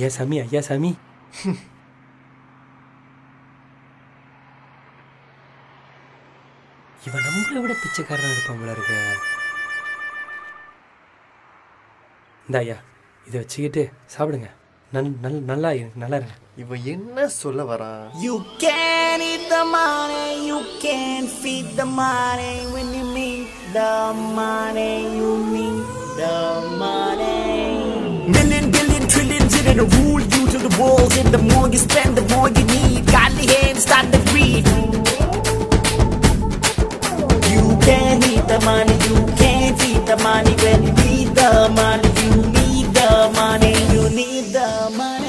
ஐயா சாமி ஐயா சாமி இவன் நம்மளை விட பிச்சைக்காரனா இருப்பான் போல இருக்க இந்த ஐயா இதை வச்சுக்கிட்டு சாப்பிடுங்க நல் நல் நல்லா இருங்க நல்லா இருங்க இவன் என்ன சொல்ல வரான் You can't eat the money, you can't feed the money. When you need the money, you need the money. Million, billion, trillions in it, rule you to the walls. And the more you spend, the more you need. Godly hands start to breathe. You can't eat the money, you can't eat the money. When you need the money, you need the money, you need the money.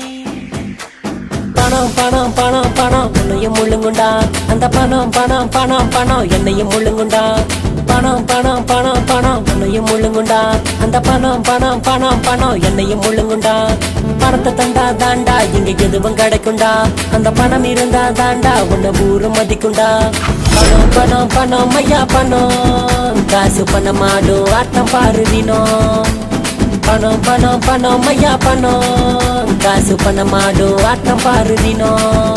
பணம் பணம் பணம் பணம் உன்னையும் முழுங்குண்டா அந்த பணம் பணம் பணம் பணம் என்னையும் முழுங்குண்டா பணம் பணம் பணம் பணம் உன்னையும் முழுங்குண்டா அந்த பணம் பணம் பணம் பணம் என்னையும் முழுங்குண்டா பணத்தை தந்தா தாண்டா இங்க எதுவும் கிடைக்குண்டா அந்த பணம் இருந்தா தாண்டா உன்னை ஊரு மதிக்குண்டா பணம் பணம் பணம் ஐயா பணம் காசு பணமாடும் ஆட்டம் பாரு தினம் பணம் பணம் பணம் ஐயா பணம் காசு பணமாடும் ஆட்டம் பாரு தினம்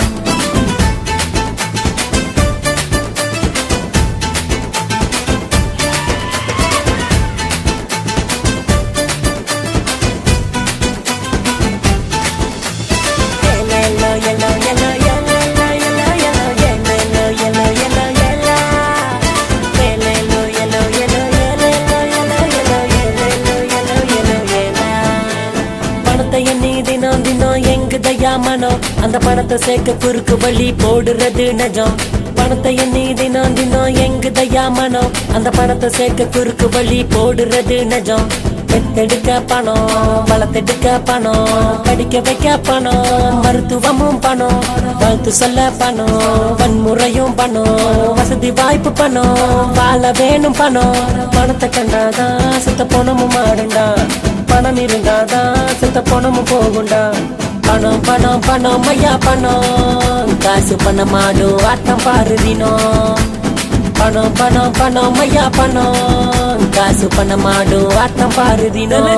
Yellow, yellow, yellow, yellow, yellow, yellow, yellow, yellow, yellow, yellow, yellow. Yellow, yellow, yellow, yellow, yellow, yellow, yellow, yellow, yellow, yellow. பணத்தை எண்ணி தினம் தினம் எங்குதையா மனம் அந்த பணத்தை சேர்க்க குறுக்கு வழி போடுறது நிஜம் பணத்தை எண்ணி தினம் தினம் எங்குதையா மனம் அந்த பணத்தை சேர்க்க குறுக்கு வழி போடுறது நிஜம் பெத்தெடுக்க பணம் வளர்த்தெடுக்க பணம் படிக்க வைக்க பணம் மருத்துவமும் பணம் வாழ்த்து சொல்ல பணம் வன்முறையும் பணம் வசதி வாய்ப்பு பணம் வாழ வேணும் பணம் பணத்தை கண்டாதான் சுத்த பணமும் மாடுண்டா பணம் இருந்தாதான் சுத்த பணமும் போகுண்டா பணம் பணம் பணம் ஐயா பணம் காசு பணமாடும் ஆட்டம் பாரு தினம் பணம் பணம் பணம் ஐயா பணம் காசு பணமாடும் ஆட்டம் பாரு தினம்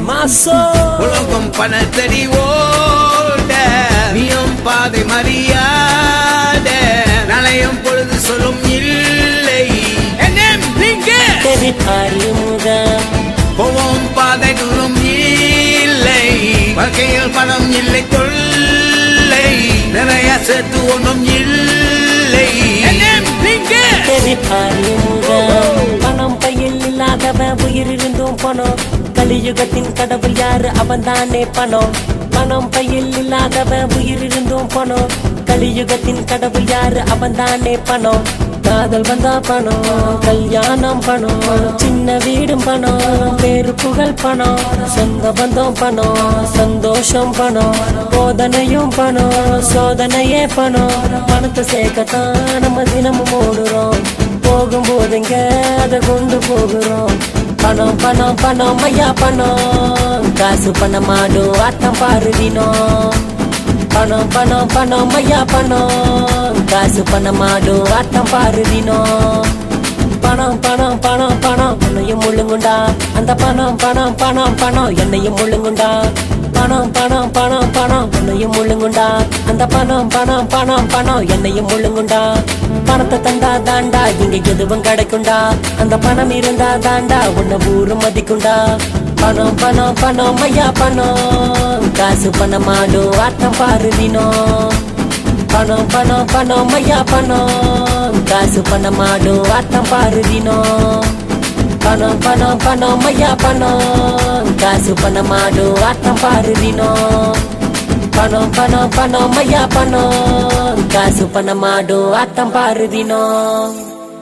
உலகம் பணத்தடி ஓட நீயும் பாதை மறியாத நலையும் பொழுது சொல்லும் இல்லை என்னம் நீங்க தெரி அறிமுகம் போவோம் பாதை தூரம் இல்லை வாழ்க்கையில் பணம் இல்லை தொல்லை நிறைய சேர்த்து ஒன்றும் இல்லை என்னம் நீங்க தெரி அறிமுகம் பணம் கையில் இல்லாதவன் உயிர் இருந்தும் பணம் கலியுகத்தின் கடவுள் யாரு அவன் தானே பணம் பணம் கையில் இல்லாதவன் உயிர் இருந்தும் பணம் கலியுகத்தின் கடவுள் யாரு அவன் தானே பணம் காதல் வந்தா பணம் கல்யாணம் பணம் சின்ன வீடும் பணம் பேரு புகழ் பணம் சொந்த பந்தம் பணம் சந்தோஷம் பணம் போதனையும் பணம் சோதனையே பணம் பணத்தை சேர்க்கத்தான் நம்ம தினமும் ஓடுறோம் போகும்போதுங்க அதை கொண்டு போகிறோம் பணம் பணம் பணம் ஐயா பணம் காசு பணமாடும் ஆட்டம் பாரு தினம் பணம் பணம் பணம் ஐயா பணம் காசு பணமாடும் ஆட்டம் பாரு தினம் பணம் பணம் பணம் பணம் உன்னையும் முழுங்குண்டா அந்த பணம் பணம் பணம் பணம் என்னையும் முழுங்குண்டா பணம் பணம் பணம் பணம் உன்னையும் முழுங்குண்டா அந்த பணம் பணம் பணம் பணம் என்னையும் முழுங்குண்டா பணத்தை தந்தா தாண்டா இங்க எதுவும் கிடைக்குண்டா அந்த பணம் இருந்தா தாண்டா உன்னை ஊரு மதிக்குண்டா பணம் பணம் பணம் ஐயா பணம் காசு பணமாடும் ஆட்டம் பாரு தினம் பணம் பணம் பணம் ஐயா பணம் காசு பணமாடும் ஆட்டம் பாரு தினம் பணம் பணம் பணம் ஐயா பணம் காசு பணமாடும் ஆட்டம் பாரு தினம் பணம் பணம் பணம் ஐயா பணம் காசு பணமாடும் ஆட்டம் பாரு தினம்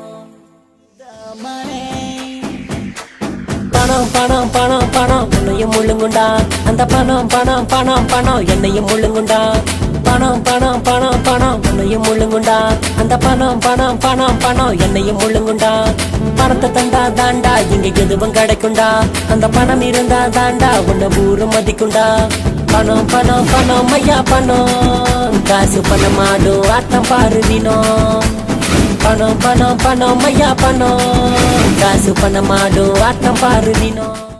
பணம் பணம் பணம் பணம் உன்னையும் முழுங்குண்டா அந்த பணம் பணம் பணம் பணம் என்னையும் முழுங்குண்டா பணம் பணம் பணம் பணம் உன்னையும் முழுங்குண்டா அந்த பணம் பணம் பணம் பணம் என்னையும் முழுங்குண்டா பணத்தை தந்தா தாண்டா இங்க எதுவும் கிடைக்குண்டா அந்த பணம் இருந்தா தாண்டா உன்னை ஊரு மதிக்குண்டா பணம் பணம் பணம் ஐயா பணம் காசு பணமாடும் ஆட்டம் பாரு தினம் பணம் பணம் பணம் ஐயா பணம் காசு பணமாடும் ஆட்டம் பாரு தினம்